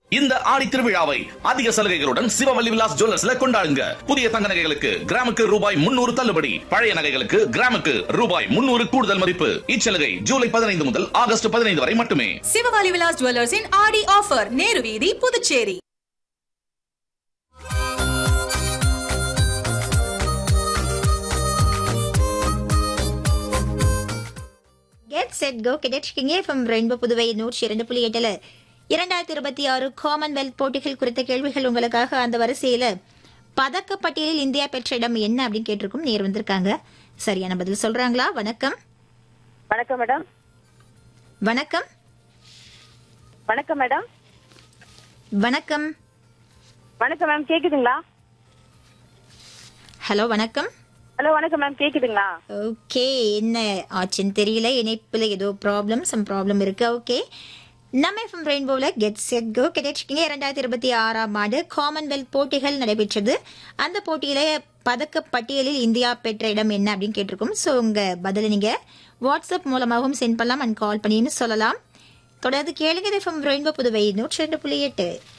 இந்த ஆடி திருவிழாவை அதிக சலுகைகளுடன் சிவவல்லி விலாஸ் ஜுவல்லர்ஸ்ல கொண்டாடுங்க புதிய தங்க நகைகளுக்கு கிராமுக்கு ரூபாய் முன்னூறு தள்ளுபடி பழைய நகைகளுக்கு கிராமுக்கு ரூபாய் முன்னூறு கூடுதல் மதிப்பு இச்சலுகை ஜூலை பதினைந்து முதல் ஆகஸ்ட் பதினைந்து வரை மட்டுமே சிவகாலி விலாஸ் ஜுவல்லர்ஸின் ஆடி ஆஃபர் நேரு வீதி புதுச்சேரி கெட் செட் கோ கிடைச்சிக்கிங்க ஃப்ரம் ரெயின்போ புதுவை நூற்றி இரண்டு புள்ளி எட்டுல இரண்டாயிரத்தி இருபத்தி ஆறு காமன்வெல்த் போட்டிகள் குறித்த கேள்விகள் உங்களுக்காக அந்த வரிசையில பதக்க பட்டியலில் இந்தியா பெற்ற இடம் என்ன அப்படின்னு கேட்டிருக்கும் நேர் வந்திருக்காங்க சரியான பதில் சொல்றாங்களா வணக்கம் வணக்கம் மேடம் வணக்கம் வணக்கம் மேடம் வணக்கம் வணக்கம் மேம் கேக்குதுங்களா ஹலோ வணக்கம் ஹலோ வணக்கம் மேம் கேக்குதுங்களா ஓகே என்ன ஆச்சுன்னு தெரியல இணைப்புல ஏதோ ப்ராப்ளம் சம் ப்ராப்ளம் இருக்கு ஓகே நம்ம எஃப்எம் ரெயின்போவில் கெட் செட் கோ கிடைச்சிக்கிங்க இரண்டாயிரத்தி இருபத்தி ஆறாம் ஆண்டு காமன்வெல்த் போட்டிகள் நடைபெற்றது அந்த போட்டியில பதக்க பட்டியலில் இந்தியா பெற்ற இடம் என்ன அப்படின்னு கேட்டிருக்கோம் ஸோ உங்க பதிலை நீங்க வாட்ஸ்அப் மூலமாகவும் சென்ட் பண்ணலாம் அண்ட் கால் பண்ணின்னு சொல்லலாம் தொடர்ந்து கேளுங்க எஃப்எம் ரெயின்போ புதுவை நூற்றி ரெண்டு புள்ளி எட்டு